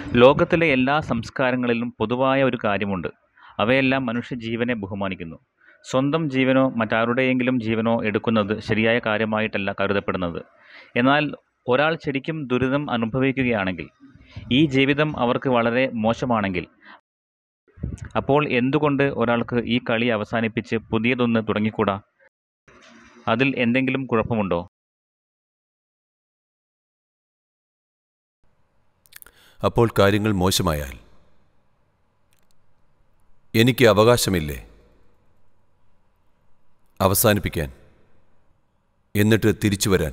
ലോകത്തിലെ എല്ലാ സംസ്കാരങ്ങളിലും പൊതുവായ ഒരു കാര്യമുണ്ട് അവയെല്ലാം മനുഷ്യജീവനെ ബഹുമാനിക്കുന്നു സ്വന്തം ജീവനോ മറ്റാരുടെയെങ്കിലും ജീവനോ എടുക്കുന്നത് ശരിയായ കാര്യമായിട്ടല്ല കരുതപ്പെടുന്നത് എന്നാൽ ഒരാൾ ശരിക്കും ദുരിതം അനുഭവിക്കുകയാണെങ്കിൽ ഈ ജീവിതം അവർക്ക് വളരെ മോശമാണെങ്കിൽ അപ്പോൾ എന്തുകൊണ്ട് ഒരാൾക്ക് ഈ കളി അവസാനിപ്പിച്ച് പുതിയതൊന്ന് തുടങ്ങിക്കൂടാ അതിൽ എന്തെങ്കിലും കുഴപ്പമുണ്ടോ അപ്പോൾ കാര്യങ്ങൾ മോശമായാൽ എനിക്ക് അവകാശമില്ലേ അവസാനിപ്പിക്കാൻ എന്നിട്ട് തിരിച്ചു വരാൻ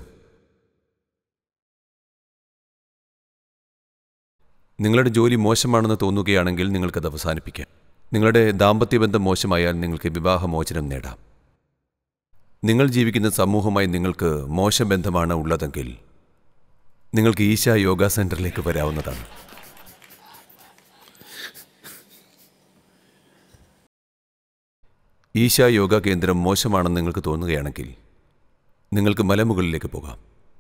നിങ്ങളുടെ ജോലി മോശമാണെന്ന് തോന്നുകയാണെങ്കിൽ നിങ്ങൾക്കത് അവസാനിപ്പിക്കാം നിങ്ങളുടെ ദാമ്പത്യബന്ധം മോശമായാൽ നിങ്ങൾക്ക് വിവാഹമോചനം നേടാം നിങ്ങൾ ജീവിക്കുന്ന സമൂഹമായി നിങ്ങൾക്ക് മോശം ബന്ധമാണ് ഉള്ളതെങ്കിൽ നിങ്ങൾക്ക് ഈശ യോഗ സെന്ററിലേക്ക് വരാവുന്നതാണ് ഈശ യോഗ കേന്ദ്രം മോശമാണെന്ന് നിങ്ങൾക്ക് തോന്നുകയാണെങ്കിൽ നിങ്ങൾക്ക് മലമുകളിലേക്ക് പോകാം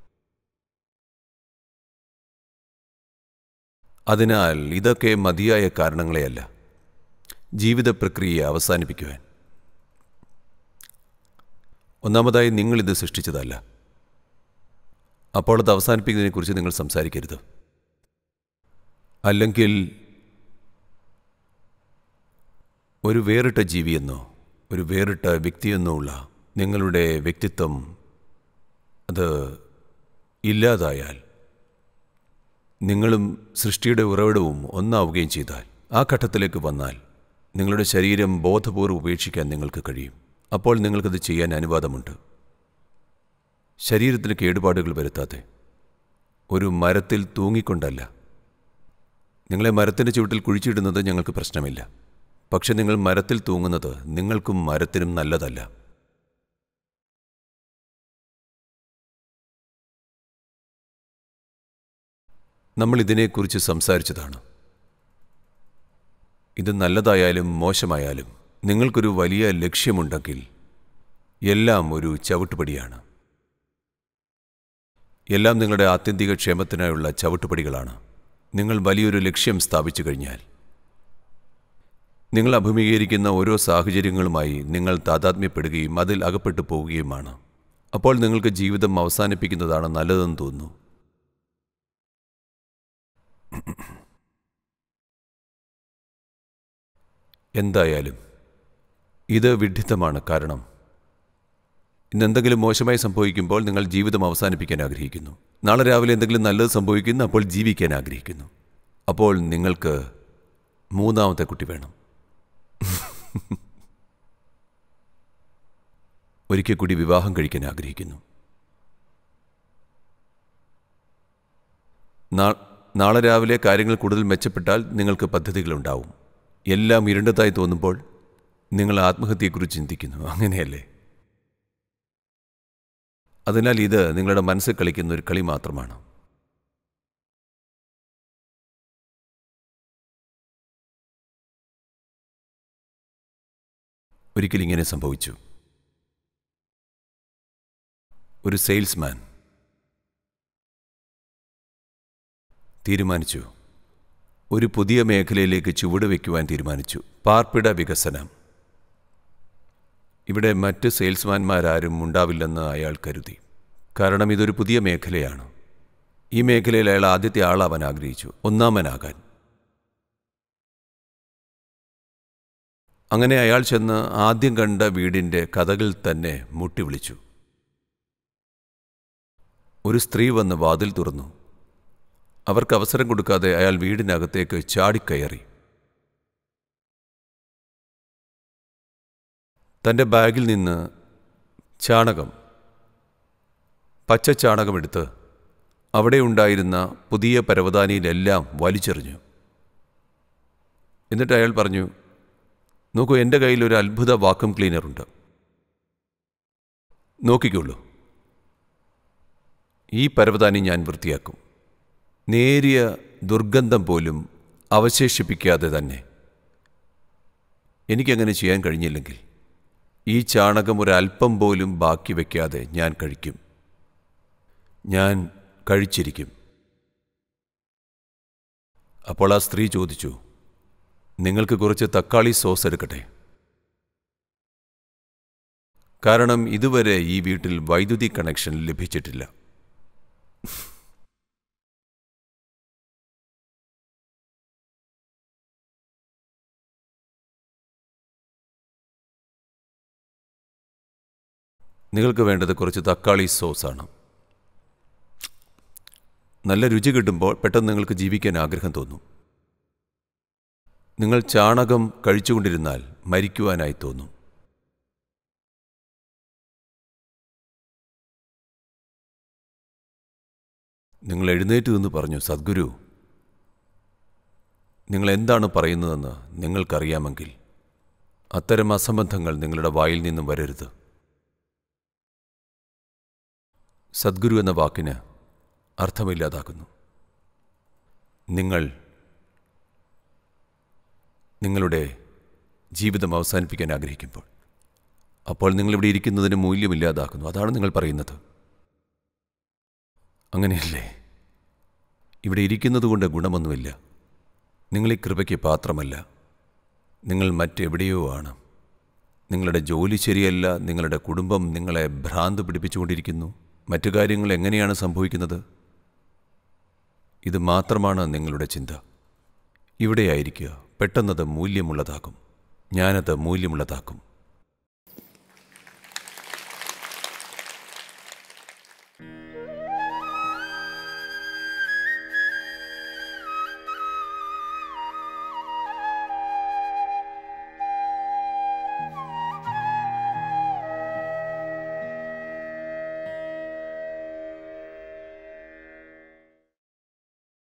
അതിനാൽ ഇതൊക്കെ മതിയായ കാരണങ്ങളെയല്ല ജീവിത പ്രക്രിയയെ അവസാനിപ്പിക്കുവാൻ ഒന്നാമതായി നിങ്ങളിത് സൃഷ്ടിച്ചതല്ല അപ്പോൾ അത് അവസാനിപ്പിക്കുന്നതിനെക്കുറിച്ച് നിങ്ങൾ സംസാരിക്കരുത് അല്ലെങ്കിൽ ഒരു വേറിട്ട ജീവിയെന്നോ ഒരു വേറിട്ട വ്യക്തിയെന്നോ ഉള്ള നിങ്ങളുടെ വ്യക്തിത്വം അത് ഇല്ലാതായാൽ നിങ്ങളും സൃഷ്ടിയുടെ ഉറവിടവും ഒന്നാവുകയും ചെയ്താൽ ആ ഘട്ടത്തിലേക്ക് വന്നാൽ നിങ്ങളുടെ ശരീരം ബോധപൂർവ്വം ഉപേക്ഷിക്കാൻ നിങ്ങൾക്ക് കഴിയും അപ്പോൾ നിങ്ങൾക്കത് ചെയ്യാൻ അനുവാദമുണ്ട് ശരീരത്തിന് കേടുപാടുകൾ വരുത്താതെ ഒരു മരത്തിൽ തൂങ്ങിക്കൊണ്ടല്ല നിങ്ങളെ മരത്തിൻ്റെ ചുവട്ടിൽ കുഴിച്ചിടുന്നത് ഞങ്ങൾക്ക് പ്രശ്നമില്ല പക്ഷെ നിങ്ങൾ മരത്തിൽ തൂങ്ങുന്നത് നിങ്ങൾക്കും മരത്തിനും നല്ലതല്ല നമ്മൾ ഇതിനെക്കുറിച്ച് സംസാരിച്ചതാണ് ഇത് നല്ലതായാലും മോശമായാലും നിങ്ങൾക്കൊരു വലിയ ലക്ഷ്യമുണ്ടെങ്കിൽ എല്ലാം ഒരു ചവിട്ടുപടിയാണ് എല്ലാം നിങ്ങളുടെ ആത്യന്തിക ക്ഷേമത്തിനായുള്ള ചവിട്ടുപടികളാണ് നിങ്ങൾ വലിയൊരു ലക്ഷ്യം സ്ഥാപിച്ചു കഴിഞ്ഞാൽ നിങ്ങൾ അഭിമുഖീകരിക്കുന്ന ഓരോ സാഹചര്യങ്ങളുമായി നിങ്ങൾ താതാത്മ്യപ്പെടുകയും അതിൽ അകപ്പെട്ടു പോവുകയുമാണ് അപ്പോൾ നിങ്ങൾക്ക് ജീവിതം അവസാനിപ്പിക്കുന്നതാണ് നല്ലതെന്ന് തോന്നുന്നു എന്തായാലും ഇത് വിഡ്ഢിത്തമാണ് കാരണം ഇന്ന് എന്തെങ്കിലും മോശമായി സംഭവിക്കുമ്പോൾ നിങ്ങൾ ജീവിതം അവസാനിപ്പിക്കാൻ ആഗ്രഹിക്കുന്നു നാളെ രാവിലെ എന്തെങ്കിലും നല്ലത് സംഭവിക്കുന്നു അപ്പോൾ ജീവിക്കാൻ ആഗ്രഹിക്കുന്നു അപ്പോൾ നിങ്ങൾക്ക് മൂന്നാമത്തെ കുട്ടി വേണം ഒരിക്കൽ കൂടി വിവാഹം കഴിക്കാൻ ആഗ്രഹിക്കുന്നു നാ- നാളെ രാവിലെ കാര്യങ്ങൾ കൂടുതൽ മെച്ചപ്പെട്ടാൽ നിങ്ങൾക്ക് പദ്ധതികളുണ്ടാവും എല്ലാം ഇരുണ്ടതായി തോന്നുമ്പോൾ നിങ്ങൾ ആത്മഹത്യയെക്കുറിച്ച് ചിന്തിക്കുന്നു അങ്ങനെയല്ലേ അതിനാൽ ഇത് നിങ്ങളുടെ മനസ്സിൽ കളിക്കുന്ന ഒരു കളി മാത്രമാണ് ഒരിക്കൽ ഇങ്ങനെ സംഭവിച്ചു ഒരു സെയിൽസ്മാൻ തീരുമാനിച്ചു ഒരു പുതിയ മേഖലയിലേക്ക് ചുവട് വയ്ക്കുവാൻ തീരുമാനിച്ചു പാർപ്പിട വികസനം ഇവിടെ മറ്റ് സെയിൽസ്മാൻമാരാരും ഉണ്ടാവില്ലെന്ന് അയാൾ കരുതി കാരണം ഇതൊരു പുതിയ മേഖലയാണ് ഈ മേഖലയിൽ അയാൾ ആദ്യത്തെ ആളാവാൻ ആഗ്രഹിച്ചു ഒന്നാമനാകാൻ അങ്ങനെ അയാൾ ചെന്ന് ആദ്യം കണ്ട വീടിൻ്റെ കഥകൾ തന്നെ മുട്ടി വിളിച്ചു ഒരു സ്ത്രീ വന്ന് വാതിൽ തുറന്നു അവർക്ക് അവസരം കൊടുക്കാതെ അയാൾ വീടിനകത്തേക്ക് ചാടിക്കയറി തൻ്റെ ബാഗിൽ നിന്ന് ചാണകം പച്ച ചാണകമെടുത്ത് അവിടെ ഉണ്ടായിരുന്ന പുതിയ പരവതാനിയിലെല്ലാം വലിച്ചെറിഞ്ഞു എന്നിട്ട് അയാൾ പറഞ്ഞു നോക്കൂ എൻ്റെ കയ്യിൽ ഒരു അത്ഭുത വാക്വം ക്ലീനറുണ്ട് നോക്കിക്കോളൂ ഈ പരവതാനി ഞാൻ വൃത്തിയാക്കും നേരിയ ദുർഗന്ധം പോലും അവശേഷിപ്പിക്കാതെ തന്നെ എനിക്കങ്ങനെ ചെയ്യാൻ കഴിഞ്ഞില്ലെങ്കിൽ ഈ ചാണകം ഒരല്പം പോലും ബാക്കി വയ്ക്കാതെ ഞാൻ കഴിക്കും ഞാൻ കഴിച്ചിരിക്കും അപ്പോൾ ആ സ്ത്രീ ചോദിച്ചു നിങ്ങൾക്ക് കുറച്ച് തക്കാളി സോസ് എടുക്കട്ടെ കാരണം ഇതുവരെ ഈ വീട്ടിൽ വൈദ്യുതി കണക്ഷൻ ലഭിച്ചിട്ടില്ല നിങ്ങൾക്ക് വേണ്ടത് കുറച്ച് തക്കാളി സോസാണ് നല്ല രുചി കിട്ടുമ്പോൾ പെട്ടെന്ന് നിങ്ങൾക്ക് ജീവിക്കാൻ ആഗ്രഹം തോന്നും നിങ്ങൾ ചാണകം കഴിച്ചുകൊണ്ടിരുന്നാൽ മരിക്കുവാനായി തോന്നും നിങ്ങൾ എഴുന്നേറ്റ് നിന്ന് പറഞ്ഞു സദ്ഗുരു നിങ്ങൾ എന്താണ് പറയുന്നതെന്ന് നിങ്ങൾക്കറിയാമെങ്കിൽ അത്തരം അസംബന്ധങ്ങൾ നിങ്ങളുടെ വായിൽ നിന്നും വരരുത് സദ്ഗുരു എന്ന വാക്കിന് അർത്ഥമില്ലാതാക്കുന്നു നിങ്ങൾ നിങ്ങളുടെ ജീവിതം അവസാനിപ്പിക്കാൻ ആഗ്രഹിക്കുമ്പോൾ അപ്പോൾ നിങ്ങളിവിടെ ഇരിക്കുന്നതിന് മൂല്യമില്ലാതാക്കുന്നു അതാണ് നിങ്ങൾ പറയുന്നത് അങ്ങനെയല്ലേ ഇവിടെ ഇരിക്കുന്നത് കൊണ്ട് ഗുണമൊന്നുമില്ല നിങ്ങൾ ഈ കൃപയ്ക്ക് പാത്രമല്ല നിങ്ങൾ മറ്റെവിടെയോ ആണ് നിങ്ങളുടെ ജോലി ശരിയല്ല നിങ്ങളുടെ കുടുംബം നിങ്ങളെ ഭ്രാന്ത് പിടിപ്പിച്ചുകൊണ്ടിരിക്കുന്നു മറ്റു കാര്യങ്ങൾ എങ്ങനെയാണ് സംഭവിക്കുന്നത് ഇത് മാത്രമാണ് നിങ്ങളുടെ ചിന്ത ഇവിടെയായിരിക്കുക പെട്ടെന്നത് മൂല്യമുള്ളതാക്കും ഞാനത് മൂല്യമുള്ളതാക്കും